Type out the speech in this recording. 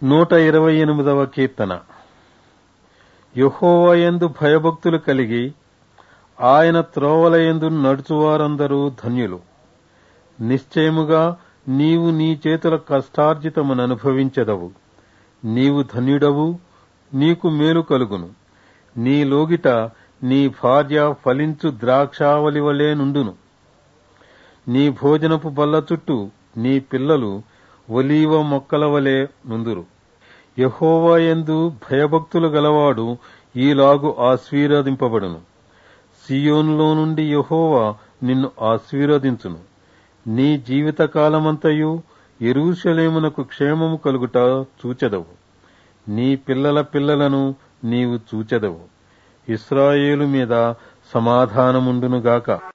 నూట ఇరవై ఎనిమిదవ కీర్తన యహోవయందు భయభక్తులు కలిగి ఆయన త్రోవలయందు నడుచువారందరూ ధన్యులు నిశ్చయముగా నీవు నీ చేతుల కష్టార్జితమును అనుభవించెదవు నీవు ధన్యుడవు నీకు మేలు కలుగును నీ లోగిట నీ భార్య ఫలించు ద్రాక్షావలి వలె నుండును నీ భోజనపు బల్ల చుట్టూ నీ పిల్లలు ఒలీవ మొక్కల వలె నుందురు యహోవాయందు భయభక్తులు గలవాడు ఈలాగు ఆశీర్వదింపబడును సియోనులో నుండి యహోవా నిన్ను ఆశీర్వదించును నీ జీవితకాలమంతయు ఎరుషలేమునకు క్షేమము కలుగుట చూచెదవు నీ పిల్లల పిల్లలను నీవు చూచెదవు ఇస్రాయేలు మీద సమాధానముండునుగాక